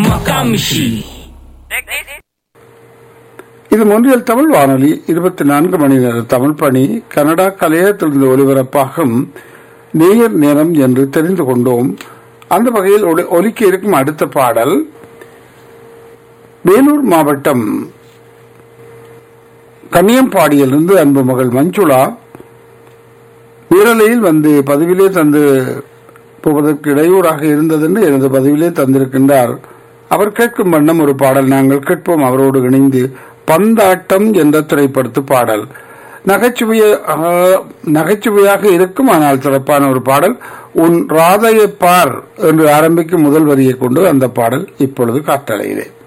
Makamishi. இது மொன்றியல் தமிழ் வானொலி இருபத்தி நான்கு மணி நேர தமிழ் பணி கனடா கலையத்திலிருந்து ஒலிபரப்பாகும் நேயர் நேரம் என்று தெரிந்து கொண்டோம் அந்த வகையில் ஒலி- ஒலிக்க இருக்கும் அடுத்த பாடல் வேலூர் மாவட்டம் கன்னியம்பாடியிலிருந்து அன்பு மகள் மஞ்சுளா வீரலையில் வந்து பதிவிலே தந்து போவதற்கு இடையூறாக இருந்தது என்று எனது பதிவிலே தந்திருக்கின்றார் அவர் கேட்கும் வண்ணம் ஒரு பாடல் நாங்கள் கேட்போம் அவரோடு இணைந்து பந்தாட்டம் என்ற திரைப்படத்து பாடல் நகைச்சுவைய ஆ, நகைச்சுவையாக இருக்கும் ஆனால் சிறப்பான ஒரு பாடல் உன் ராதையை பார் என்று ஆரம்பிக்கும் முதல் வரியை கொண்டு அந்த பாடல் இப்பொழுது காற்றலையிலே